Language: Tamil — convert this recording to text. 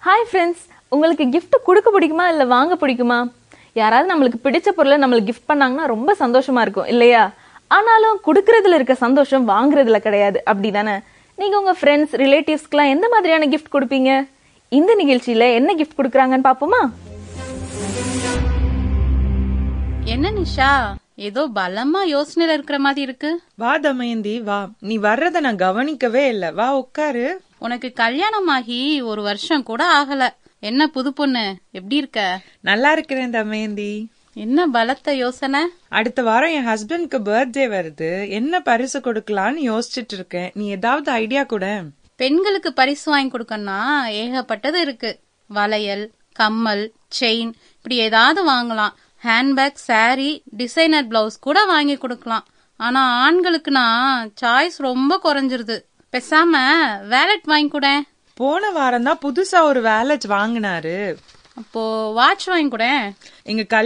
ஹாய் ஃப்ரெண்ட்ஸ் உங்களுக்கு gift கொடுக்க பிடிக்குமா இல்லை வாங்க பிடிக்குமா யாராவது நம்மளுக்கு பிடிச்ச பொருளை நம்மளுக்கு gift பண்ணாங்கன்னா ரொம்ப சந்தோஷமா இருக்கும் இல்லையா ஆனாலும் கொடுக்கறதுல இருக்க சந்தோஷம் வாங்குறதுல கிடையாது அப்படிதானே நீங்க உங்க ஃப்ரெண்ட்ஸ் ரிலேட்டிவ்ஸ்க்குலாம் எந்த மாதிரியான gift கொடுப்பீங்க இந்த நிகழ்ச்சியில என்ன gift கொடுக்குறாங்கன்னு பாப்போமா என்ன நிஷா ஏதோ பலமா யோசனையில இருக்கிற மாதிரி இருக்கு வா தமயந்தி வா நீ வர்றத நான் கவனிக்கவே இல்ல வா உட்காரு உனக்கு கல்யாணம் ஆகி ஒரு வருஷம் கூட ஆகல என்ன புது பொண்ணு எப்படி இருக்க நல்லா இருக்கிறேன் தமயந்தி என்ன பலத்த யோசனை அடுத்த வாரம் என் ஹஸ்பண்ட்க்கு பர்த்டே வருது என்ன பரிசு கொடுக்கலான்னு யோசிச்சுட்டு இருக்கேன் நீ ஏதாவது ஐடியா கூட பெண்களுக்கு பரிசு வாங்கி கொடுக்கணும்னா ஏகப்பட்டது இருக்கு வளையல் கம்மல் செயின் இப்படி ஏதாவது வாங்கலாம் ஹேண்ட்பேக் saree டிசைனர் பிளவுஸ் கூட வாங்கி கொடுக்கலாம் ஆனா ஆண்களுக்குனா சாய்ஸ் ரொம்ப குறைஞ்சிருது பேசாம வேலட் வாங்கி கூட போன வாரம் தான் புதுசா ஒரு வேலட் வாங்கினாரு அப்போ வாட்ச் வாங்கி கூட எங்க